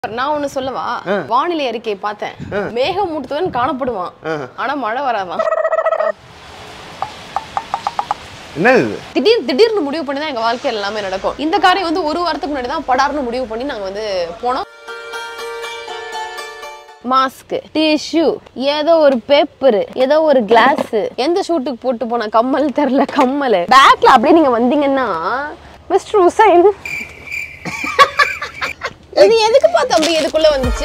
நான் ஒண்ணு சொல்லவா வானிலை அறிக்கை பார்த்தேன் மேகமூட்டத்துடன் காணப்படுவான் ஆனா மழை வராதான் என்ன இது திடீர் திடீர்னு முடிவு பண்ணி தான் எங்க வாழ்க்கையில எல்லாமே நடக்கும் இந்த காரியம் வந்து ஒரு வாரத்துக்கு முன்னாடி தான் படார்னு முடிவு பண்ணி நாங்க வந்து போனோம் மாஸ்க் டிஷ்யூ ஏதோ ஒரு பேப்பர் ஏதோ ஒரு கிளாஸ் எந்த ஷூட்டுக்கு போட்டு போன கம்மல் தெரியல கம்மல் பேக்ல அப்படியே நீங்க வந்தீங்கன்னா மிஸ்டர் உசைன் இது எதுக்குப்பா தம்பி இதுக்குள்ள வந்துச்சு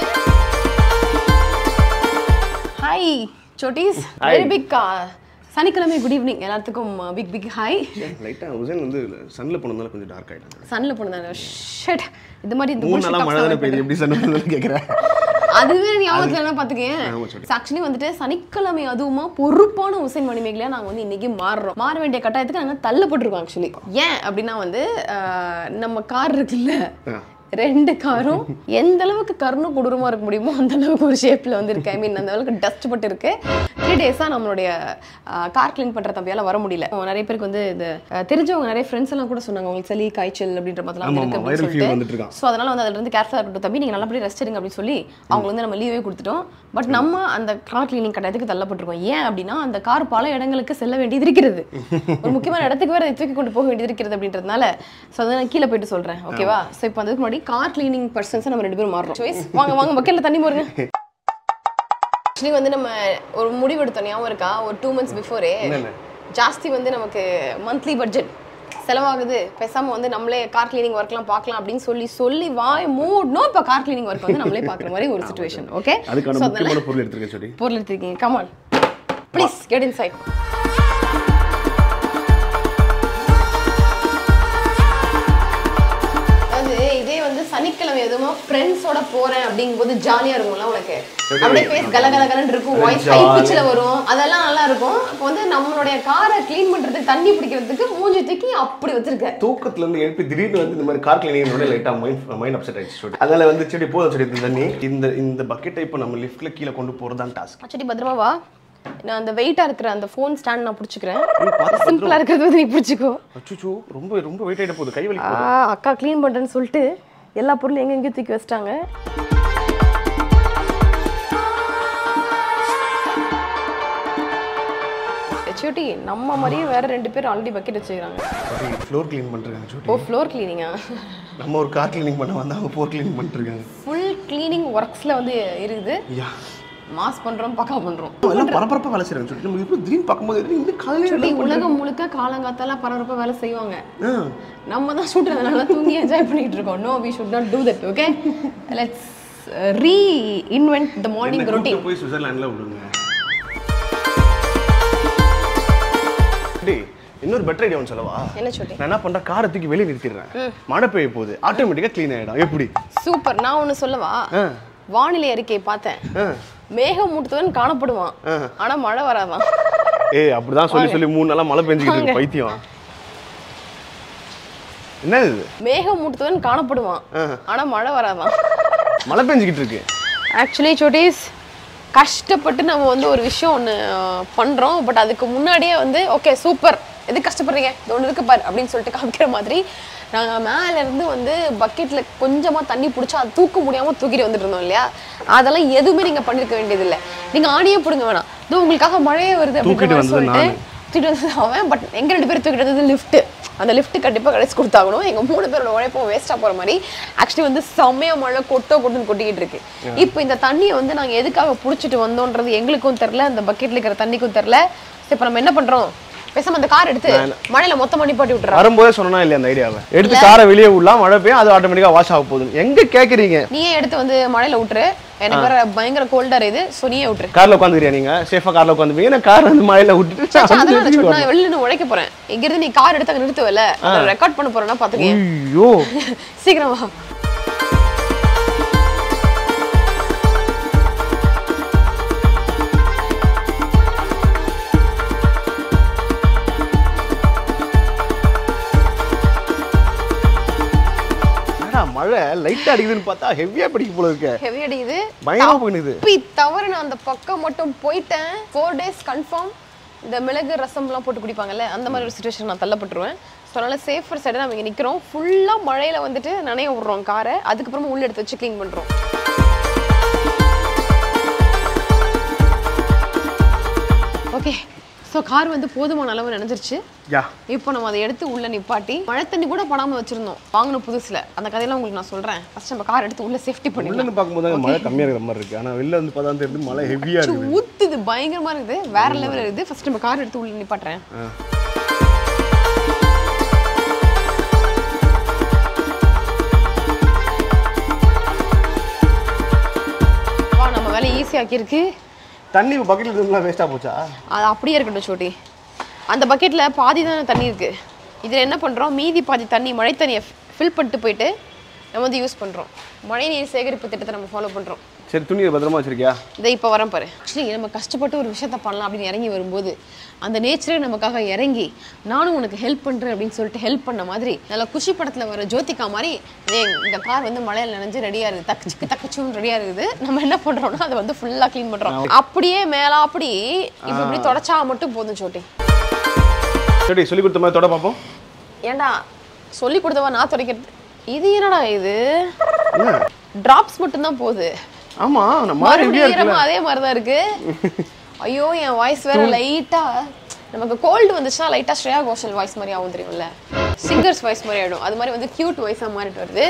ஹாய் சோட்டீஸ் வெரி பிக் சனிக்கிழமை குட் ஈவினிங் எல்லாத்துக்கும் பிக் பிக் ஹாய் லைட்டா உசேன் வந்து சன்ல போனதால கொஞ்சம் டார்க் ஆயிட்டாங்க சன்ல போனதான ஷட் இது மாதிரி இந்த மூணு bullshit நாளா talks மழை எல்லாம் தானே பெய்யுது எப்படி சன் பண்ணு கேக்குறேன் அதுவே ஞாபகத்துல என்ன பாத்துக்கேன் ஆமா, சொல்லு. ஆக்சுவலி வந்துட்டு சனிக்கிழமை அதுவுமா பொறுப்பான உசைன் மணிமேகலையா நாங்க வந்து இன்னைக்கு மாறுறோம் மாற வேண்டிய கட்டாயத்துக்கு நாங்க தள்ளப்பட்டிருக்கோம் ஆக்சுவலி ஏன் அப்படின்னா வந்து ஆஹ், நம்ம கார் இருக்குல்ல ஆ. ரெண்டு காரும் எந்த அளவுக்கு கருணு கொடூரமா இருக்க முடியுமோ அந்த அளவுக்கு ஒரு ஷேப்ல வந்து இருக்கு ஐ மீன் அந்த அளவுக்கு டஸ்ட் பட்டு இருக்கு த்ரீ டேஸா நம்மளுடைய கார் க்ளீன் பண்ற தம்பியால வர முடியல நிறைய பேருக்கு வந்து இது ஆஹ், தெரிஞ்சவங்க நிறைய ஃப்ரெண்ட்ஸ் எல்லாம் கூட சொன்னாங்க உங்களுக்கு சளி காய்ச்சல் அப்படின்ற மாதிரிலாம் ஆமா, இருக்கு ஆமா, அப்படின்னு viral fever சொல்லிட்டு வந்துட்டு இருக்கான். ஸோ அதனால வந்து அதுல இருந்து கேர்ஃபுல்லாக இருக்கட்டும் தம்பி நீங்க நல்லபடியாக ரெஸ்ட் எடுங்க அப்படின்னு சொல்லி அவங்க வந்து நம்ம லீவே கொடுத்துட்டோம் பட் நம்ம அந்த கார் கிளீனிங் கட்டத்துக்கு தள்ளப்பட்டிருக்கோம் ஏன் அப்படின்னா அந்த கார் பல இடங்களுக்கு செல்ல வேண்டியது இருக்கிறது ஒரு முக்கியமான இடத்துக்கு வேற தூக்கி கொண்டு போக வேண்டியது இருக்கிறது அப்படின்றதுனால ஸோ அதை நான் கீழே போயிட்டு சொல்றேன் ஓகேவா ஸோ இப்போ அதுக்கு முன்னாடி கார் கிளீனிங் பர்சன்ஸ் நம்ம ரெண்டு பேரும் மாறுறோம் சாய்ஸ் வாங்க வாங்க பக்கெட்ல தண்ணி போருங்க ஆக்சுவலி வந்து நம்ம ஒரு முடிவு எடுத்தோம் ஞாபகம் இருக்கா ஒரு டூ மந்த்ஸ் பிஃபோரே என்னென்ன? ஜாஸ்தி வந்து நமக்கு மந்த்லி பட்ஜெட் செலவாகுது பேசாம வந்து நம்மளே கார் கிளீனிங் ஒர்க்லாம் பார்க்கலாம் அப்படின்னு சொல்லி சொல்லி வாய் மூடணும் இப்போ கார் கிளீனிங் ஒர்க் வந்து நம்மளே பார்க்குற மாதிரி ஒரு சுச்சுவேஷன் ஓகே அதுக்கான முக்கியமான பொருள் எடுத்துருக்கேன் சொல்லி பொருள் எடுத்திருக்கீங்க come on please get inside அதாவது இதே வந்து சனிக்கிழமை எதுவுமா ஃப்ரெண்ட்ஸோட போறேன் அப்படிங்கும்போது ஜாலியா இருக்கும்ல உனக்கு அப்படியே ஃபேஸ் கல கல கலன்னு இருக்கும் வாய்ஸ் ஹை பிச்சில் வரும் அதெல்லாம் நல்லா இருக்கும் இப்போ வந்து நம்மளுடைய காரை க்ளீன் பண்றதுக்கு தண்ணி பிடிக்கிறதுக்கு மூஞ்சி தூக்கி அப்படி வச்சிருக்க தூக்கத்துல இருந்து எழுப்பி திடீர்னு வந்து இந்த மாதிரி கார் கிளீனிங் லைட்டா மைண்ட் மைண்ட் அப்செட் ஆயிடுச்சு சொல்லி அதனால வந்து செடி போதும் செடி இந்த தண்ணி இந்த இந்த பக்கெட்டை இப்போ நம்ம லிஃப்ட்ல கீழே கொண்டு போறதான் டாஸ்க் அச்சடி பத்திரமா வா நான் அந்த வெயிட்டா இருக்கிற அந்த ஃபோன் ஸ்டாண்ட் நான் பிடிச்சிக்கிறேன் சிம்பிளா இருக்கிறது வந்து நீ பிடிச்சிக்கோ அச்சுச்சோ ரொம்ப ரொம்ப வெயிட் ஆயிட்ட போகுது கை வலி ஆ, அக்கா க்ளீன் பண்றேன்னு சொல்லிட்டு எல்லா பொருளும் எங்க எங்கேயும் தூக்கி வச்சிட்டாங்க ஹெச்ஓடி நம்ம மாதிரியே வேற ரெண்டு பேர் ஆல்ரெடி பக்கெட் வச்சுக்கிறாங்க ஃப்ளோர் க்ளீன் பண்றாங்க சொல்லி ஓ ஃப்ளோர் கிளீனிங்கா நம்ம ஒரு கார் கிளீனிங் பண்ண வந்தா அவங்க ஃப்ளோர் கிளீனிங் பண்ணிட்டு இருக்காங்க ஃபுல் கிளீனிங் ஒர்க்ஸ்ல வந்து இருக்குது யா மாஸ் பண்றோம் பக்கா பண்றோம் எல்லாம் பரபரப்பா வேலை செய்றாங்க சொல்லி நம்ம இப்போ திடீர்னு பார்க்கும்போது என்ன இந்த காலையில சுட்டி உலகம் முழுக்க காலங்காத்தால பரபரப்பா வேலை செய்வாங்க ஆ, நம்ம தான் சுட்டுறதுனால தூங்கி என்ஜாய் பண்ணிட்டு இருக்கோம் no we should not do that okay let's reinvent the morning என்னை ரொட்டீன் கூப்பிட்டு போய் சுவிட்சர்லாந்துல விடுங்க டேய், இன்னொரு பெட்டர் ஐடியா ஒன்று சொல்லவா என்ன சொல்லி நான் என்ன பண்றேன் காரை தூக்கி வெளியே நிறுத்திடுறேன் மழை பெய்ய போகுது ஆட்டோமேட்டிக்கா க்ளீன் ஆயிடும் எப்படி சூப்பர் நான் ஒண்ணு சொல்லவா ஆ, வானிலை அறிக்கை பார்த்தேன் ஆ. மேகமூட்டத்துடன் காணப்படுவான் ஆனா மழை வராதான் ஏய் அப்படிதான் சொல்லி சொல்லி மூணு நாளா மழை பெஞ்சுக்கிட்டு இருக்கு பைத்தியம் என்ன இது மேகமூட்டத்துடன் காணப்படுவான் ஆனா மழை வராதான் மழை பெஞ்சுக்கிட்டு இருக்கு ஆக்சுவலி சோட்டீஸ் கஷ்டப்பட்டு நம்ம வந்து ஒரு விஷயம் ஒன்று பண்ணுறோம் பட் அதுக்கு முன்னாடியே வந்து ஓகே சூப்பர் எது கஷ்டப்படுறீங்க இது ஒன்று இருக்கு பாரு அப்படின்னு சொல்லிட்டு காமிக்கிற மாதிரி நாங்கள் மேலே இருந்து வந்து பக்கெட்டில் கொஞ்சமாக தண்ணி பிடிச்சா அது தூக்க முடியாமல் தூக்கிட்டு வந்துட்டு இருந்தோம் இல்லையா அதெல்லாம் எதுவுமே நீங்கள் பண்ணியிருக்க வேண்டியதில்லை நீங்கள் ஆணியே பிடுங்க வேணாம் இதோ உங்களுக்காக மழையே வருது அப்படின்ற தூக்கிட்டு மாதிரி வந்தது சொல்லிட்டு தூக்கிட்டு வந்தது அவன் பட் எங்க ரெண்டு பேரும் தூக்கிட்டு வந்தது லிஃப்ட் அந்த லிஃப்ட் கண்டிப்பா கடைசி கொடுத்தாகணும் எங்க மூணு பேரோட உழைப்பும் வேஸ்டா போற மாதிரி ஆக்சுவலி வந்து செம்மையா மழை கொட்டோ கொட்டுன்னு கொட்டிக்கிட்டு இருக்கு இப்போ இந்த தண்ணியை வந்து நாங்க எதுக்காக புடிச்சிட்டு வந்தோன்றது எங்களுக்கும் தெரியல அந்த பக்கெட்ல இருக்கிற தண்ணிக்கும் தெரியல சரி, இப்போ நம்ம என்ன பண்றோம் பேசாம அந்த கார் எடுத்து மழையில மொத்தமா நிப்பாட்டி விட்டுறோம் வரும்போதே சொன்னா இல்லையா அந்த ஐடியாவை எடுத்து காரை வெளியே விடலாம் மழை பெய்யும் அது ஆட்டோமேட்டிக்கா வாஷ் ஆக போகுது எங்க கேக்குறீங்க நீயே எடுத்து வந்து மழையில விட்டுரு எனக்கு வேற பயங்கர கோல்டா இது ஸோ நீயே விட்டுரு கார்ல உட்காந்துக்கிறியா நீங்க சேஃபா கார்ல உட்காந்துப்பீங்க நான் கார் வந்து மழையில விட்டுட்டு சரி, நான் அதெல்லாம் வந்து இல்ல, நான் வெளில நின்னு உழைக்க போறேன் இங்க இருந்து நீ கார் எடுத்து அங்க நிறுத்துவல ரெக்கார்ட் பண்ண போறேன்னா பாத்துக்கேன் ஐயோ சீக்கிரம் வா என்னடா மழை லைட்டா அடிக்குதுன்னு பார்த்தா ஹெவியா பிடிக்க போல இருக்க ஹெவி அடிக்குது பயங்கரமா பண்ணுது தப்பி தவறு நான் அந்த பக்கம் மட்டும் போயிட்டேன் ஃபோர் டேஸ் கன்ஃபார்ம் இந்த மிளகு ரசம்லாம் போட்டு குடிப்பாங்கல்ல அந்த மாதிரி ஒரு சுச்சுவேஷன் நான் தள்ளப்பட்டுருவேன் ஸோ ஸோ அதனால் சேஃபர் சைடு நம்ம இங்கே நிற்கிறோம் ஃபுல்லாக மழையில் வந்துட்டு நனைய விட்றோம் காரை அதுக்கப்புறமா உள்ள எடுத்து வச்சு க்ளீன் பண்ணுறோம் ஓகே ஸோ கார் வந்து போதுமான அளவு நினைஞ்சிருச்சு யா இப்போ நம்ம அதை எடுத்து உள்ள நிப்பாட்டி மழை தண்ணி கூட படாம வச்சிருந்தோம் வாங்கின புதுசுல அந்த கதையெல்லாம் உங்களுக்கு நான் சொல்றேன் ஃபர்ஸ்ட் நம்ம கார் எடுத்து உள்ள சேஃப்டி உள்ள பண்ணிடலாம் இருந்து பார்க்கும்போது அங்க மழை கம்மியா இருக்கிற மாதிரி இருக்கு ஆனா வெளில வந்து பார்த்தா தெரியுது மழை ஹெவியா இருக்குது ஊத்துது பயங்கரமா இருக்குது வேற லெவல் இருக்குது ஃபர்ஸ்ட் நம்ம கார் எடுத்து உள்ள நிப்பாட்டுறேன் ஆ. வா நம்ம வேலை ஈஸியாக்கி இருக்கு தண்ணி பக்கெட்ல இருந்துலாம் வேஸ்டா போச்சா அது அப்படியே இருக்கட்டும் சோட்டி அந்த பக்கெட்ல பாதி தான் தண்ணி இருக்கு இதில் என்ன பண்றோம் மீதி பாதி தண்ணி மழை தண்ணியை ஃபில் பண்ணிட்டு போயிட்டு நம்ம வந்து யூஸ் பண்றோம் மழை நீர் சேகரிப்பு திட்டத்தை நம்ம ஃபாலோ பண்றோம் சரி துணியை பத்திரமா வச்சிருக்கியா இதை இப்போ வரேன் பாரு ஆக்சுவலி நம்ம கஷ்டப்பட்டு ஒரு விஷயத்த பண்ணலாம் அப்படின்னு இறங்கி வரும்போது அந்த நேச்சரே நமக்காக இறங்கி நானும் உனக்கு ஹெல்ப் பண்ணுறேன் அப்படின்னு சொல்லிட்டு ஹெல்ப் பண்ண மாதிரி நல்ல குஷி படத்தில் வர ஜோதிகா மாதிரி ஏய் இந்த கார் வந்து மழையில் நனைஞ்சு ரெடியாக இருக்குது தக்கச்சுக்கு தக்கச்சுன்னு ரெடியாக இருக்குது நம்ம என்ன பண்ணுறோம்னா அதை வந்து ஃபுல்லாக க்ளீன் பண்ணுறோம் அப்படியே மேலே அப்படி இப்படி இப்படி தொடச்சா மட்டும் போதும் சோட்டி சரி சொல்லி கொடுத்த மாதிரி தொட பார்ப்போம் ஏன்டா சொல்லி கொடுத்தவா நான் துடைக்கிறது இது என்னடா இது என்ன டிராப்ஸ் மட்டும்தான் போகுது ஆமா நம்ம மாதிரி ஹெவியா மறுபடியும் இருக்குல்ல ஈரமா அதே மாதிரி தான் இருக்கு ஐயோ என் வாய்ஸ் வேற லைட்டா நமக்கு கோல்டு வந்துச்சுன்னா லைட்டா ஸ்ரேயா கோஷல் வாய்ஸ் மாதிரி ஆகும் தெரியும்ல சிங்கர்ஸ் வாய்ஸ் மாதிரி ஆயிடும் அது மாதிரி வந்து கியூட் வாய்ஸா மாறிட்டு வருது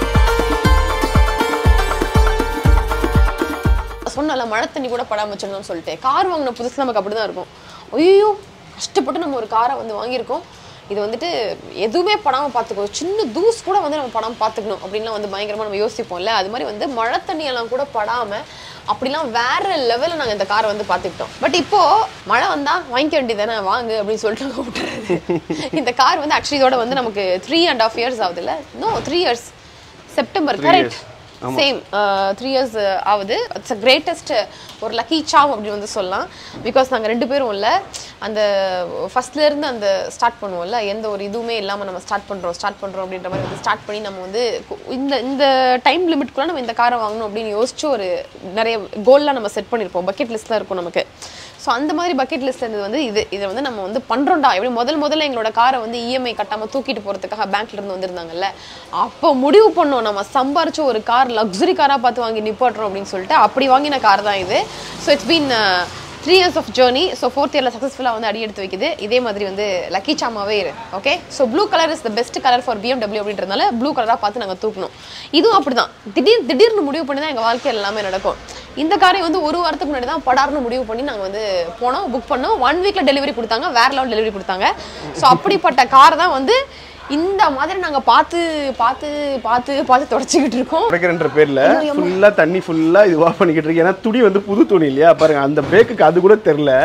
சொன்னல மழை தண்ணி கூட படாம வச்சிருந்தோம்னு சொல்லிட்டு கார் வாங்கின புதுசு நமக்கு அப்படிதான் இருக்கும் ஐயோ கஷ்டப்பட்டு நம்ம ஒரு காரை வந்து வாங்கியிருக்கோம் இது வந்துட்டு எதுவுமே படாம பார்த்துக்கோ சின்ன தூஸ் கூட வந்து நம்ம படாம பார்த்துக்கணும் அப்படின்லாம் வந்து பயங்கரமா நம்ம யோசிப்போம்ல அது மாதிரி வந்து மழை தண்ணி எல்லாம் கூட படாம அப்படிலாம் வேற லெவலில் நாங்கள் இந்த காரை வந்து பார்த்துக்கிட்டோம் பட் இப்போ மழை வந்தா வாங்கிக்க வேண்டியதானே வாங்கு அப்படின்னு சொல்லிட்டு நாங்க விட்டுறது இந்த கார் வந்து ஆக்சுவலி இதோட வந்து நமக்கு த்ரீ அண்ட் ஆஃப் இயர்ஸ் ஆகுது இல்லை no three years September correct same three years ஆகுது இட்ஸ் அ கிரேட்டஸ்ட் ஒரு லக்கி சாம் அப்படின்னு வந்து சொல்லலாம் பிகாஸ் நாங்கள் ரெண்டு பேரும் இல்லை அந்த ஃபர்ஸ்ட்ல இருந்து அந்த ஸ்டார்ட் பண்ணுவோம்ல எந்த ஒரு இதுவுமே இல்லாமல் நம்ம ஸ்டார்ட் பண்ணுறோம் ஸ்டார்ட் பண்ணுறோம் அப்படின்ற மாதிரி வந்து ஸ்டார்ட் பண்ணி நம்ம வந்து கு- இந்த இந்த டைம் லிமிட்குள்ளே நம்ம இந்த காரை வாங்கணும் அப்படின்னு யோசிச்சு ஒரு நிறைய கோல்லாம் நம்ம செட் பண்ணியிருப்போம் பக்கெட் லிஸ்ட்லாம் இருக்கும் நமக்கு ஸோ அந்த மாதிரி பக்கெட் லிஸ்ட் இருந்தது வந்து இது இதை வந்து நம்ம வந்து பண்ணுறோம்டா எப்படி முதல் முதல்ல எங்களோட காரை வந்து இஎம்ஐ கட்டாமல் தூக்கிட்டு போகிறதுக்காக பேங்க்ல இருந்து வந்திருந்தாங்கல்ல அப்போ முடிவு பண்ணோம் நம்ம சம்பாரிச்ச ஒரு கார் லக்ஸுரி காராக பார்த்து வாங்கி நிப்பாட்டுறோம் அப்படின்னு சொல்லிட்டு அப்படி வாங்கின கார் தான் இது so it's been three years of journey so fourth இயரில் சக்ஸஸ்ஃபுல்லாக வந்து அடி எடுத்து வைக்குது இதே மாதிரி வந்து லக்கி சாமாவே இரு okay so blue colour is the best colour for BMW அப்படின்றதுனால ப்ளூ கலராக பார்த்து நாங்கள் தூக்கணும் இதுவும் அப்படிதான் திடீர் திடீர்னு முடிவு பண்ணி தான் எங்கள் வாழ்க்கையில் எல்லாமே நடக்கும் இந்த காரை வந்து ஒரு வாரத்துக்கு முன்னாடி தான் படார்னு முடிவு பண்ணி நாங்கள் வந்து போனோம் புக் பண்ணோம் ஒன் வீக்கில் டெலிவரி கொடுத்தாங்க வேற லெவல் டெலிவரி கொடுத்தாங்க ஸோ அப்படிப்பட்ட கார் தான் வந்து இந்த மாதிரி நாங்கள் பார்த்து பார்த்து பார்த்து பார்த்து தொடச்சிக்கிட்டு இருக்கோம் உடைக்கிறன்ற பேர்ல ஃபுல்லா தண்ணி ஃபுல்லா இதுவா பண்ணிக்கிட்டு இருக்கு ஏன்னா துணி வந்து புது துணி இல்லையா பாருங்க அந்த பிரேக்குக்கு அது கூட தெரியல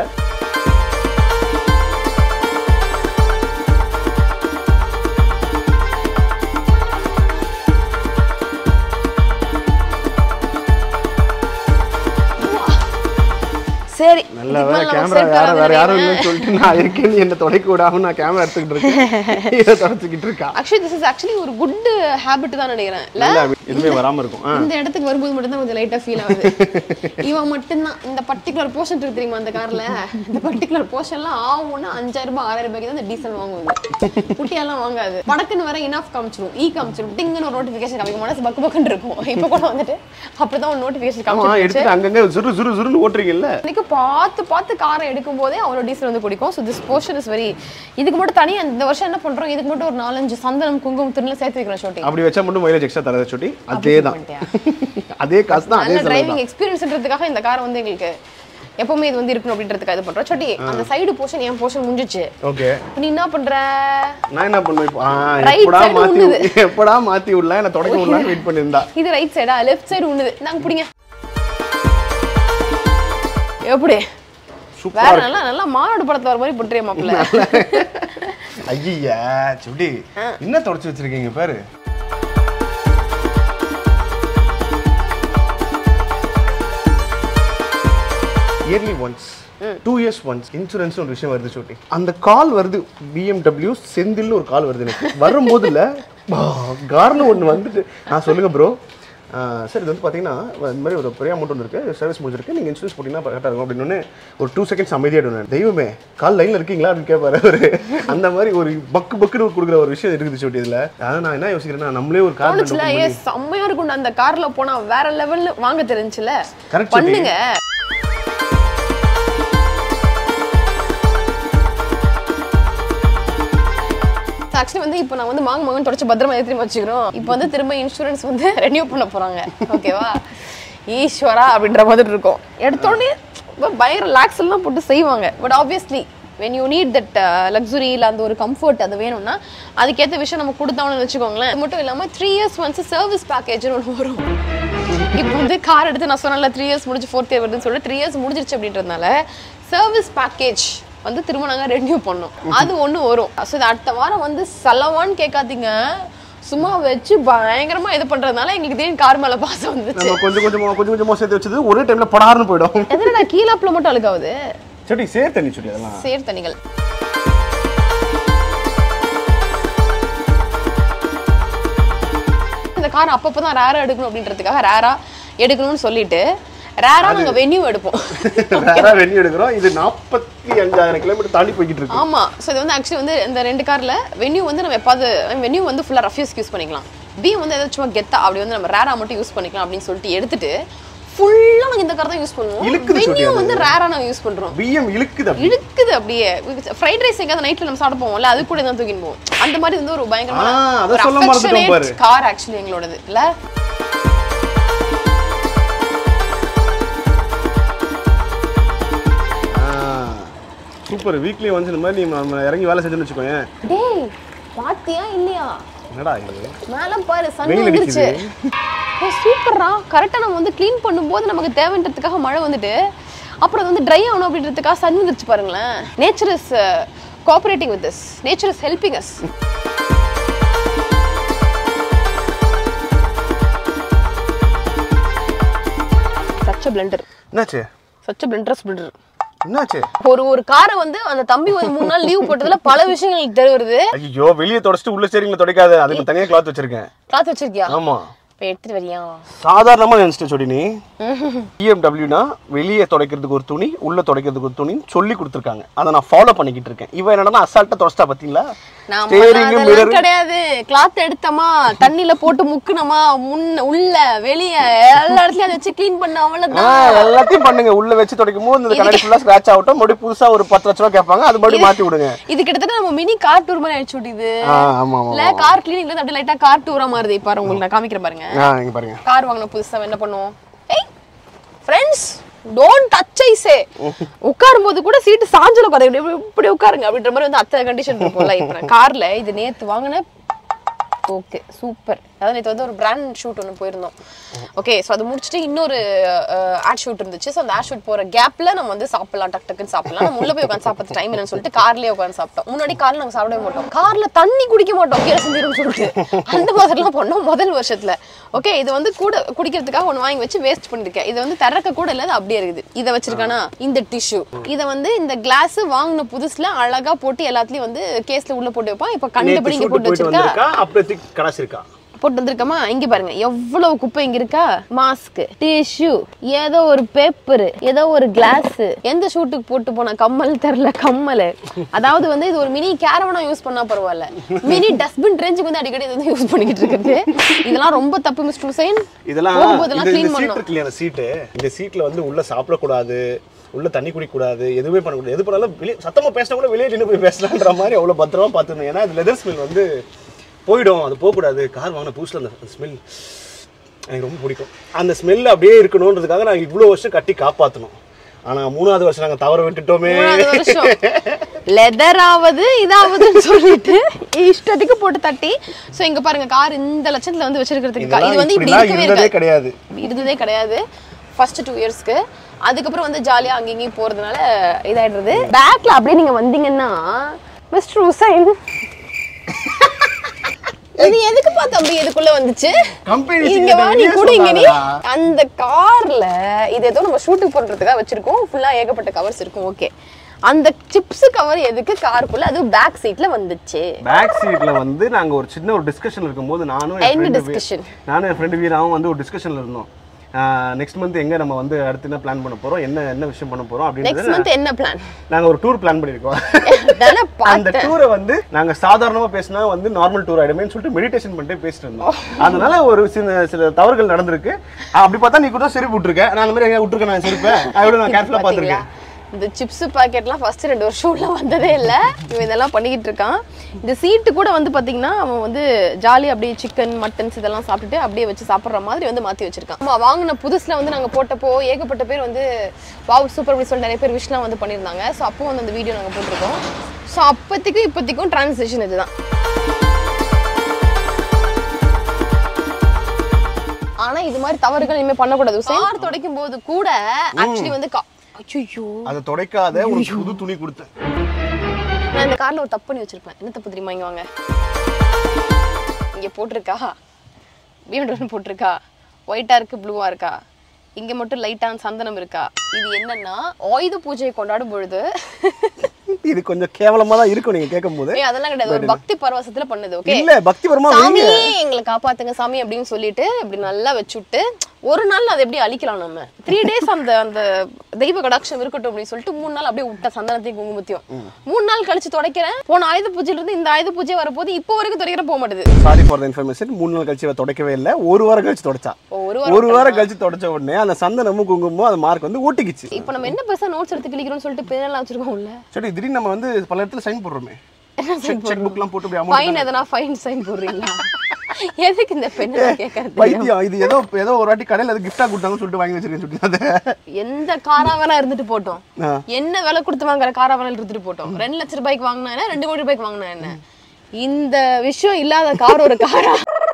சரி நல்ல இதுக்கு வேலை மேல கேமரா நமக்கு set யாரும் வேற ஆகாதுன்னு யாரும் நினைக்கிறேன். இல்லைன்னு சொல்லிட்டு நான் இருக்கேன்னு என்ன தொடக்க விடாம நான் கேமரா எடுத்துக்கிட்டு இருக்கேன் இதை தொடச்சிக்கிட்டு இருக்கா ஆக்சுவலி திஸ் இஸ் ஆக்சுவலி ஒரு குட் ஹேபிட் தான் நினைக்கிறேன் இல்ல நல்லா எதுவுமே வராம இருக்கும் ஆ. இந்த இடத்துக்கு வரும்போது மட்டும் தான் கொஞ்சம் லைட்டா ஃபீல் ஆகுது இவன் மட்டும்தான் இந்த பர்டிகுலர் போர்ஷன் இருக்கு தெரியுமா அந்த கார்ல இந்த பர்டிகுலர் போர்ஷன்லாம் ஆகும்னா அஞ்சாயிரம் ரூபாய் ஆறாயிரம் ரூபாய்க்கு தான் இந்த டீசல் வாங்குவது குட்டியெல்லாம் வாங்காது படக்குன்னு வர இனாஃப் காமிச்சிரும் ஈ காமிச்சிரும் டிங்குன்னு ஒரு நோட்டிஃபிகேஷன் காமிக்கும் மனசு பக்கு பக்குன்னு இருக்கும் இப்போ கூட வந்துட்டு அப்படிதான் ஒரு நோட்டிஃபிகேஷன் ஆமா காமிச்சிருச்சு எடுத்துட்டு அங்கங்க சுரு சுரு சுருன்னு ஓட்டுறீங்கல்ல இன்னைக்கு பார்த்து பார்த்து காரை எடுக்கும் போதே அவ்வளோ டீசல் வந்து குடிக்கும் so this portion is very இதுக்கு மட்டும் தனியாக இந்த வருஷம் என்ன பண்றோம் இதுக்கு மட்டும் ஒரு நாலஞ்சு சந்தனம் குங்குமம் திருநெல் சேர்த்து வைக்கிறோம் ஷோட்டி அப்படி வச்சா மட்டும் மைலேஜ் எக்ஸ்ட்ரா தரத சொல்லி அதே தான் பண்ணிட்டியா? அதே காசு தான் அதே நல்ல செலவு டிரைவிங் தான் எக்ஸ்பீரியன்ஸ்ன்றதுக்காக இந்த கார் வந்து எங்களுக்கு எப்பவுமே இது வந்து இருக்கணும் அப்படின்றதுக்காக இது பண்றோம் சொட்டி அந்த சைடு போர்ஷன் என் போர்ஷன் முடிஞ்சிச்சு ஓகே இப்ப நீ என்ன பண்ற நான் என்ன பண்ணுவேன் இப்போ? ஆ, Right எப்படா side மாத்தி உண்ணுது. எப்படா மாத்தி விடலாம் என்ன தொடக்க விடலாம்னு வெயிட் பண்ணியிருந்தா இது ரைட் சைடா லெஃப்ட் சைடு உண்ணுது நாங்க பிடிங்க எப்படி சூப்பரா வேற நல்லா நல்லா மாநாடு படத்துல வர மாதிரி பண்றிய மாப்பிள்ள ஐயா சுடி என்ன தொடச்சு வச்சிருக்கீங்க பாரு yearly once two years once insurance ஒரு விஷயம் வருது சுட்டி அந்த கால் வருது பிஎம்டபிள்யூ செந்தில்னு ஒரு கால் வருது எனக்கு வரும்போதுல கார்னு ஒன்று வந்துட்டு நான் சொல்லுங்க ப்ரோ சார் இது வந்து பார்த்தீங்கன்னா இந்த மாதிரி ஒரு பெரிய அமௌண்ட் ஒன்று இருக்குது சர்வீஸ் முடிஞ்சிருக்கு நீங்கள் இன்சூரன்ஸ் போட்டிங்கன்னா கரெக்டாக இருக்கும் அப்படின்னு ஒரு டூ செகண்ட்ஸ் அமைதியாகிடும் தெய்வமே கால் லைனில் இருக்கீங்களா அப்படின்னு கேட்பாரு ஒரு அந்த மாதிரி ஒரு பக்கு பக்குன்னு கொடுக்குற ஒரு விஷயம் இருக்குது சொல்லி இதில் அதான் நான் என்ன யோசிக்கிறேன்னா நம்மளே ஒரு கார் தோணுச்சுல ஏ செம்மையா இருக்கும் அந்த கார்ல போனா வேற லெவல்ல வாங்க தெரிஞ்சுல Correct, பண்ணுங்க ஆக்சுவலி வந்து இப்போ நான் வந்து மாங்க மாங்கன்னு தொடச்சு பத்திரமா ஏற்றி வச்சுக்கிறோம் இப்போ வந்து திரும்ப இன்சூரன்ஸ் வந்து ரெனியூ பண்ண போறாங்க ஓகேவா ஈஸ்வரா அப்படின்ற மாதிரி இருக்கும் எடுத்தோடனே ரொம்ப பயங்கர லாக்ஸ் எல்லாம் போட்டு செய்வாங்க but obviously when you need that luxury இல்லை அந்த ஒரு கம்ஃபர்ட் அது வேணும்னா அதுக்கேற்ற விஷயம் நம்ம கொடுத்தோம்னு வச்சுக்கோங்களேன் அது மட்டும் இல்லாமல் த்ரீ இயர்ஸ் ஒன்ஸ் சர்வீஸ் பேக்கேஜ்னு ஒன்று வரும் இப்போ வந்து கார் எடுத்து நான் சொன்னல த்ரீ இயர்ஸ் முடிஞ்சு ஃபோர்த் இயர் வருதுன்னு சொல்லிட்டு த்ரீ இயர்ஸ் முடிஞ்சிருச்சு அப்படின்றதுனால சர்வீஸ் பேக்கேஜ் வந்து திரும்ப நாங்கள் ரெனியூ பண்ணோம் அது ஒன்று வரும் ஸோ இது அடுத்த வாரம் வந்து செலவான்னு கேட்காதீங்க சும்மா வச்சு பயங்கரமா இது பண்றதுனால எங்களுக்கு திடீர்னு கார் மேல பாசம் வந்துச்சு நம்ம கொஞ்சம் கொஞ்சமாக கொஞ்சம் கொஞ்சமாக சேர்த்து வச்சது ஒரே டைமில் படாருன்னு போயிடும் எதுனா கீழாப்புல மட்டும் அழுக்காவது சரி சேர் தண்ணி சொல்லி அதெல்லாம் சேர் தண்ணிகள் இந்த கார் அப்பப்போ தான் ரேரா எடுக்கணும் அப்படின்றதுக்காக ரேரா எடுக்கணும்னு சொல்லிட்டு ரேரா நாங்க வென்யூ எடுப்போம் வேற வெண்ணி எடுக்கிறோம் இது நாற்பத்தி அஞ்சாயிரம் கிலோமீட்டர் தாண்டி போய்கிட்டு இருக்கு ஆமா ஸோ இது வந்து ஆக்சுவலி வந்து இந்த ரெண்டு கார்ல வென்யூ வந்து நம்ம எப்பாவது வென்யூ வந்து ஃபுல்லா ரஃப்யூஸ் யூஸ் பண்ணிக்கலாம் பி வந்து ஏதாவது சும்மா கெத்தா அப்படி வந்து நம்ம ரேரா மட்டும் யூஸ் பண்ணிக்கலாம் அப்படின்னு சொல்லிட்டு எடுத்துட்டு ஃபுல்லா நாங்க இந்த கார் தான் யூஸ் பண்ணுவோம் இழுக்குது சொல்லி வென்யூ அது. வந்து ரேரா நாங்க யூஸ் பண்றோம் பிஎம் இழுக்குது அப்படி இழுக்குது அப்படியே ஃப்ரைட் ரைஸ் எங்கேயாவது நைட்ல நம்ம சாப்பிட போவோம்ல அது கூட தான் தூக்கின்னு போவோம் அந்த மாதிரி வந்து ஒரு பயங்கரமான ஆ, அத ஒரு சொல்ல மறந்துட்டோம் பாரு. கார் ஆக்சுவலி எங்களோடது இல்ல சூப்பர் வீக்லி வந்து இந்த மாதிரி நீ நம்ம இறங்கி வேலை செஞ்சோன்னு வச்சுக்கோயேன் டேய் பாத்தியா இல்லையா என்னடா இது மேல பாரு சன் வெயில் வந்துருச்சு அடிக்குது. ஏய் சூப்பர்ரா கரெக்டா நம்ம வந்து க்ளீன் பண்ணும்போது நமக்கு தேவைன்றதுக்காக மழை வந்துட்டு அப்புறம் அது வந்து ட்ரை ஆகணும் அப்படின்றதுக்காக சன் வந்துருச்சு பாருங்களேன் nature is cooperating with this nature is helping us such a blunder என்னாச்சு சச்ச பிளண்டர்ஸ் பிளண்டர் என்னாச்சு ஒரு ஒரு காரை வந்து அந்த தம்பி ஒரு மூணு நாள் லீவ் போட்டதுல பல விஷயங்கள் எனக்கு தெரிய வருது ஐயோ வெளியே தொடச்சிட்டு உள்ள ஸ்டேரிங்ல துடைக்காத அதுக்கு தனியா கிளாத் வச்சிருக்கேன் கிளாத் வச்சிருக்கியா ஆமா இப்போ எடுத்துட்டு வரியா சாதாரணமா நினைச்சிட்டு சொல்லி நீ பிஎம்டபிள்யூனா வெளியே துடைக்கிறதுக்கு ஒரு துணி உள்ள துடைக்கிறதுக்கு ஒரு துணின்னு சொல்லி கொடுத்துருக்காங்க அதை நான் ஃபாலோ பண்ணிக்கிட்டு இருக்கேன் இவன் என்னன்னா அசால்ட்டா தொடச்சிட்டா பாத்தீங்களா நாம ஸ்டேரிங் அதெல்லாம் மிரர் கிடையாது கிளாத் எடுத்தமா தண்ணில போட்டு முக்குனமா முன்ன உள்ள வெளிய எல்லா இடத்துலயும் அதை வச்சு க்ளீன் பண்ண அவ்வளவுதான் எல்லாத்தையும் பண்ணுங்க உள்ள வச்சு துடைக்கும் போது இந்த கண்ணாடி ஃபுல்லா ஸ்கிராச் ஆகட்டும் மறுபடியும் புதுசா ஒரு பத்து லட்ச ரூபா கேட்பாங்க அது மறுபடியும் மாத்தி விடுங்க இது கிட்டத்தட்ட நம்ம மினி கார் டூர் மாதிரி ஆயிடுச்சு விட்டுது ஆ, ஆமா ஆமா இல்ல கார் கிளீனிங்ல இருந்து அப்படியே லைட்டா கார் டூரா மாறுது பாரு உங்களுக்கு நான் காமிக்கிறேன் பாருங்க ஆ இங்க பாருங்க கார் வாங்கின புதுசா என்ன பண்ணுவோம் ஏய் ஃப்ரெண்ட்ஸ் டோன்ட் டச் ஐஸே உட்காரும் போது கூட சீட்டு சாஞ்சல உட்காரு இப்படி இப்படி உட்காருங்க அப்படின்ற மாதிரி வந்து அத்தனை கண்டிஷன் இருக்கும்ல இப்போ கார்ல இது நேத்து வாங்கின ஓகே சூப்பர் அதாவது நேற்று வந்து ஒரு பிராண்ட் ஷூட் ஒன்று போயிருந்தோம் ஓகே ஸோ அது முடிச்சுட்டு இன்னொரு ஆட் ஷூட் இருந்துச்சு ஸோ அந்த ஆட் ஷூட் போகிற கேப்பில் நம்ம வந்து சாப்பிடலாம் டக் டக்குன்னு சாப்பிடலாம் நம்ம உள்ள போய் உட்காந்து சாப்பிட்றது டைம் இல்லைன்னு சொல்லிட்டு கார்லேயே உட்காந்து சாப்பிட்டோம் முன்னாடி காரில் நாங்கள் சாப்பிடவே மாட்டோம் காரில் தண்ணி குடிக்க மாட்டோம் கீழே சிந்திரும் சொல்லிட்டு அந்த மாதிரிலாம் பண்ணோம் முதல் வருஷத்தில் ஓகே இது வந்து கூட குடிக்கிறதுக்காக ஒன்று வாங்கி வச்சு வேஸ்ட் பண்ணிருக்கேன் இது வந்து திறக்க கூட இல்லை அது அப்படியே இருக்குது இதை வச்சிருக்கானா இந்த டிஷ்யூ இதை வந்து இந்த கிளாஸ் வாங்கின புதுசுல அழகா போட்டு எல்லாத்துலயும் வந்து கேஸ்ல உள்ள போட்டு வைப்பான் இப்போ கண்டுபிடி இங்க போட்டு போயிட்டு வச்சிருக்கா வந்திருக்கா அப்படியே தூக்கி கடாசிருக்கா போட்டு வந்திருக்கமா இங்க பாருங்க எவ்வளவு குப்பை இங்க இருக்கா மாஸ்க் டிஷ்யூ ஏதோ ஒரு பேப்பர் ஏதோ ஒரு கிளாஸ் எந்த ஷூட்டுக்கு போட்டு போன கம்மல் தெரியல கம்மல் அதாவது வந்து இது ஒரு மினி கேரவனா யூஸ் பண்ணா பரவாயில்ல மினி டஸ்ட்பின் ரேஞ்சுக்கு வந்து அடிக்கடி இது வந்து யூஸ் பண்ணிக்கிட்டு இருக்குது இதெல்லாம் ரொம்ப தப்பு மிஸ்டர் ஹுசைன் இதெல்லாம் போகும்போதெல்லாம் இந்த க்ளீன் சீட் பண்ணணும் இருக்கு இல்லையா அந்த சீட்டு இந்த சீட்ல வந்து உள்ள சாப்பிடக்கூடாது உள்ள தண்ணி குடிக்கக்கூடாது எதுவுமே பண்ணக்கூடாது எது பண்ணாலும் வெளியே சத்தமா பேசினா கூட வெளியே நின்று போய் பேசலான்ற மாதிரி அவ்வளவு பத்திரமா பார்த்துக்கணும் ஏன்னா இது லெதர் ஸ்மெல் வந்து போயிடும் அது போகக்கூடாது கார் வாங்கின புதுசுல அந்த ஸ்மெல் எனக்கு ரொம்ப பிடிக்கும் அந்த ஸ்மெல் அப்படியே இருக்கணுன்றதுக்காக நாங்கள் இவ்வளோ வருஷம் கட்டி காப்பாற்றணும் ஆனா மூணாவது வருஷம் நாங்க தவற விட்டுட்டோமே மூணாவது வருஷம் லெதர் ஆவது இதாவதுன்னு சொல்லிட்டு இஷ்டத்துக்கு போட்டு தட்டி சோ இங்க பாருங்க கார் இந்த லட்சத்துல வந்து வச்சிருக்கிறதுக்கு கா- இது வந்து இப்படி இப்படிலாம் இருக்கவே இருந்ததே இருக்காது கிடையாது இருந்ததே கிடையாது ஃபர்ஸ்ட் டூ இயர்ஸ்க்கு அதுக்கப்புறம் வந்து ஜாலியா அங்கேயும் இங்கேயும் போறதுனால இதாயிடுறது பேக்ல அப்படியே நீங்க வந்தீங்கன்னா மிஸ்டர் ஹுசைன் இது எதுக்குப்பா தம்பி இதுக்குள்ள வந்துச்சு Company இங்க வா நீ secret கூட இங்க நீ சொன்னாங்களா? அந்த கார்ல இது ஏதோ நம்ம ஷூட்டிங் பண்றதுக்காக வச்சிருக்கோம் ஃபுல்லா ஏகப்பட்ட கவர்ஸ் இருக்கும் ஓகே அந்த சிப்ஸ் கவர் எதுக்கு காருக்குள்ள அது பேக் சீட்ல வந்துச்சு பேக் சீட்ல வந்து நாங்க ஒரு சின்ன ஒரு டிஸ்கஷன் இருக்கும்போது நானும் என் என்ன friend discussion? வீ- நானும் என் ஃப்ரெண்டு வீராவும் வந்து ஒரு டிஸ்கஷன்ல இருந்தோம் நெக்ஸ்ட் மந்த் எங்க நம்ம வந்து அடுத்து என்ன பிளான் பண்ண போறோம் என்ன என்ன விஷயம் பண்ண போறோம் நெக்ஸ்ட் அப்படின்றது மந்த் என்ன பிளான் நாங்க ஒரு டூர் பிளான் பண்ணிருக்கோம் தானே அந்த டூரை வந்து நாங்க சாதாரணமா பேசினா வந்து நார்மல் டூர் ஆயிடுமேன்னு சொல்லிட்டு மெடிடேஷன் பண்ணிட்டு பேசிட்டு இருந்தோம் அதனால ஒரு சில சில தவறுகள் நடந்திருக்கு அப்படி பார்த்தா நீ கூட செருப்பு விட்டுருக்க நான் அந்த மாதிரி எங்க விட்டுருக்கேன் நான் செருப்பேன் அதோட நான் கேர்ஃபுல்லா பாத்தீங்களா பார்த்திருக்கேன் இந்த சிப்ஸ் பாக்கெட்லாம் ஃபர்ஸ்ட் ரெண்டு வருஷம் உள்ள வந்ததே இல்ல இவன் இதெல்லாம் பண்ணிக்கிட்டு இருக்கான் இந்த சீட்டு கூட வந்து பாத்தீங்கன்னா அவன் வந்து ஜாலி அப்படியே சிக்கன் மட்டன்ஸ் இதெல்லாம் சாப்பிட்டுட்டு அப்படியே வச்சு சாப்பிடுற மாதிரி வந்து மாத்தி வச்சிருக்கான் ஆமா வாங்கின புதுசுல வந்து நாங்க போட்டப்போ ஏகப்பட்ட பேர் வந்து வாவ் சூப்பர் அப்படி சொல்லி நிறைய பேர் விஷலாம் வந்து பண்ணியிருந்தாங்க ஸோ அப்போ வந்து அந்த வீடியோ நாங்க போட்டிருக்கோம் ஸோ அப்போதைக்கும் இப்போதைக்கும் டிரான்ஸ்லேஷன் இதுதான் ஆனா இது மாதிரி தவறுகள் இனிமே பண்ணக்கூடாது கார் துடைக்கும் போது கூட ஆக்சுவலி வந்து ஐயோ அதை துடைக்காத ஒரு புது துணி கொடுத்தேன் நான் இந்த கார்ல ஒரு தப்பு பண்ணி வச்சிருப்பேன் என்ன தப்பு தெரியுமா இங்க வாங்க இங்க போட்டிருக்கா பிஎம்டபிள்யூ போட்டிருக்கா ஒயிட்டா இருக்கு ப்ளூவா இருக்கா இங்க மட்டும் லைட்டான சந்தனம் இருக்கா இது என்னன்னா ஆயுத பூஜையை கொண்டாடும் பொழுது இது கொஞ்சம் கேவலமா தான் இருக்கும் நீங்க கேட்கும் போது ஏய், அதெல்லாம் கிடையாது ஒரு பக்தி பரவசத்துல பண்ணுது ஓகே இல்ல பக்தி வருமா சாமி எங்களை காப்பாத்துங்க சாமி அப்படின்னு சொல்லிட்டு இப்படி நல்லா வச்சுட்டு ஒரு நாள் அதை எப்படி அழிக்கலாம் நம்ம த்ரீ டேஸ் அந்த அந்த தெய்வ கடாட்சம் இருக்கட்டும் அப்படின்னு சொல்லிட்டு மூணு நாள் அப்படியே விட்ட சந்தனத்தையும் குங்குமத்தையும் மூணு நாள் கழிச்சு துடைக்கிறேன் போன ஆயுத பூஜையில இருந்து இந்த ஆயுத பூஜை வரப்போது இப்போ வரைக்கும் துடைக்கிற போக மாட்டேது சாரி ஃபார் த இன்ஃபர்மேஷன் மூணு நாள் கழிச்சு இவ துடைக்கவே இல்லை ஒரு வாரம் கழிச்சு தொடச்சா ஒரு ஒரு வாரம் கழிச்சு தொடச்ச உடனே அந்த சந்தனமும் குங்குமமும் அந்த மார்க் வந்து ஒட்டிக்கிச்சு இப்போ நம்ம என்ன பெருசா நோட்ஸ் எடுத்து கிளிக்கிறோம்னு சொல்லிட்டு பேனெல்லாம் வச்சிருக்கோம்ல சரி திடீர்னு நம்ம வந்து பல இடத்துல சைன் போடுறோமே செக் புக்லாம் போட்டு அப்படி amount ஃபைன் எதனா ஃபைன் சைன் போடுறீங்களா எதுக்கு இந்த பெண்ணை கேட்கறது பைத்தியம் இது ஏதோ ஏதோ ஒரு வாட்டி கடையில் அது கிஃப்டா கொடுத்தாங்கன்னு சொல்லிட்டு வாங்கி வச்சிருக்கேன் சொல்லி அதை எந்த காரா வேணா இருந்துட்டு போட்டோம் ஆ. என்ன விலை கொடுத்து வாங்குற காரா வேணா இருந்துட்டு போட்டோம் ரெண்டு லட்ச ரூபாய்க்கு வாங்கினா என்ன ரெண்டு கோடி ரூபாய்க்கு வாங்கினா என்ன இந்த விஷயம் இல்லாத கார் ஒரு காரா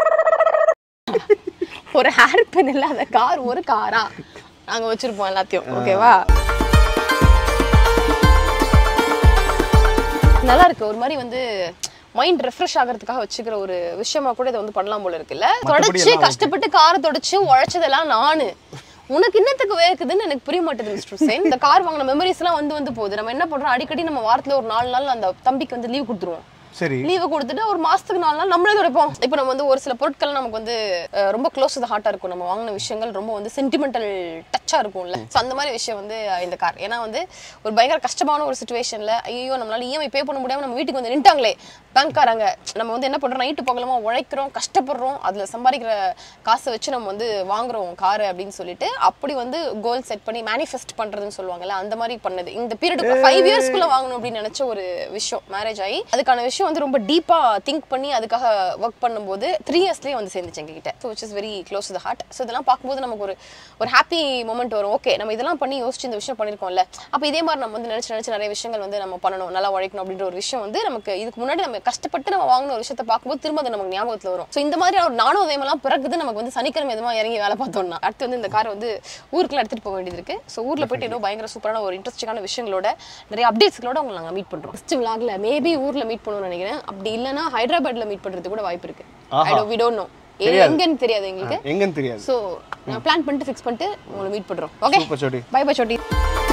ஒரு ஹேர் பென் இல்லாத கார் ஒரு காரா நாங்க வச்சிருப்போம் எல்லாத்தையும் ஓகேவா நல்லா இருக்கு ஒரு மாதிரி வந்து மைண்ட் ரெஃப்ரெஷ் ஆகிறதுக்காக வச்சுக்கிற ஒரு விஷயமா கூட இதை வந்து பண்ணலாம் போல இருக்குல்ல தொடச்சு கஷ்டப்பட்டு காரை தொடச்சு உழைச்சதெல்லாம் நானு உனக்கு என்னத்துக்கு வேக்குதுன்னு எனக்கு புரிய மாட்டேது மிஸ்டர் ஹுசேன் இந்த கார் வாங்கின மெமரிஸ் எல்லாம் வந்து வந்து போகுது நம்ம என்ன பண்றோம் அடிக்கடி நம்ம வாரத்துல ஒரு நாலு நாள் அந்த தம்பிக்கு வந்து லீவ் கொடுத்துருவோம் சரி லீவு கொடுத்துட்டு ஒரு மாசத்துக்கு நாலு நாள் நம்மளே துடைப்போம் இப்போ நம்ம வந்து ஒரு சில பொருட்கள் நமக்கு வந்து அஹ், ரொம்ப க்ளோஸ் த ஹார்ட்டா இருக்கும் நம்ம வாங்கின விஷயங்கள் ரொம்ப வந்து சென்டிமெண்டல் டச்சா இருக்கும்ல ஸோ அந்த மாதிரி விஷயம் வந்து அஹ், இந்த கார் ஏன்னா வந்து ஒரு பயங்கர கஷ்டமான ஒரு சுச்சுவேஷன்ல ஐயோ நம்மளால இஎம்ஐ பே பண்ண முடியாம நம்ம வீட்டுக்கு வந்து நின்ட்டாங்களே பேங்க்காரங்க நம்ம வந்து என்ன பண்றோம் நைட்டு பகலமா உழைக்கிறோம் கஷ்டப்படுறோம் அதுல சம்பாதிக்கிற காசை வச்சு நம்ம வந்து வாங்குறோம் காரு அப்படின்னு சொல்லிட்டு அப்படி வந்து கோல் செட் பண்ணி மேனிஃபெஸ்ட் பண்றதுன்னு சொல்லுவாங்கல்ல அந்த மாதிரி பண்ணது இந்த பீரியட் ஃபைவ் இயர்ஸ்க்குள்ள வாங்கணும் அப்படின்னு நினைச்ச ஒரு விஷயம் மேரேஜ் ஆகி அதுக்கான விஷயம் வந்து ரொம்ப டீப்பா திங்க் பண்ணி அதுக்காக ஒர்க் பண்ணும்போது த்ரீ இயர்ஸ்லேயே வந்து சேர்ந்துச்சு எங்ககிட்ட so which is very close the heart so இதெல்லாம் பார்க்கும்போது நமக்கு ஒரு ஒரு ஹாப்பி மூமெண்ட் வரும் ஓகே நம்ம இதெல்லாம் பண்ணி யோசிச்சு இந்த விஷயம் பண்ணியிருக்கோம்ல அப்போ இதே மாதிரி நம்ம வந்து நினைச்சு நினைச்சு நிறைய விஷயங்கள் வந்து நம்ம பண்ணணும் நல்லா உழைக்கணும் அப்படின்ற ஒரு விஷயம் வந்து நமக்கு இதுக்கு முன்னாடி நம்ம கஷ்டப்பட்டு நம்ம வாங்கின ஒரு விஷயத்தை பார்க்கும்போது திரும்ப அது நமக்கு ஞாபகத்தில் வரும் ஸோ இந்த மாதிரி ஒரு நானும் அதேமெல்லாம் பிறகுது நமக்கு வந்து சனிக்கிழமை எதுமா இறங்கி வேலை பார்த்தோம்னா அடுத்து வந்து இந்த காரை வந்து ஊருக்குள்ள எடுத்துட்டு போக வேண்டியது இருக்கு ஸோ ஊர்ல போயிட்டு இன்னும் பயங்கர சூப்பரான ஒரு இன்ட்ரெஸ்டிங்கான விஷயங்களோட நிறைய அப்டேட்ஸ்களோட உங்களை நாங்கள் மீட் பண்றோம் ஃபர்ஸ்ட் விலாக்ல மேபி ஊர்ல மீட் பண்ணுவோம்னு நினைக்கிறேன் அப்படி இல்லைன்னா ஹைதராபாத்ல மீட் பண்றது கூட வாய்ப்பு இருக்கு I do we don't know எங்கன்னு தெரியாது எங்களுக்கு எங்கன்னு தெரியாது ஸோ நான் பிளான் பண்ணிட்டு ஃபிக்ஸ் பண்ணிட்டு உங்களை மீட் பண்றோம் ஓகே சூப்பர் சோடி பை பை சோட்டி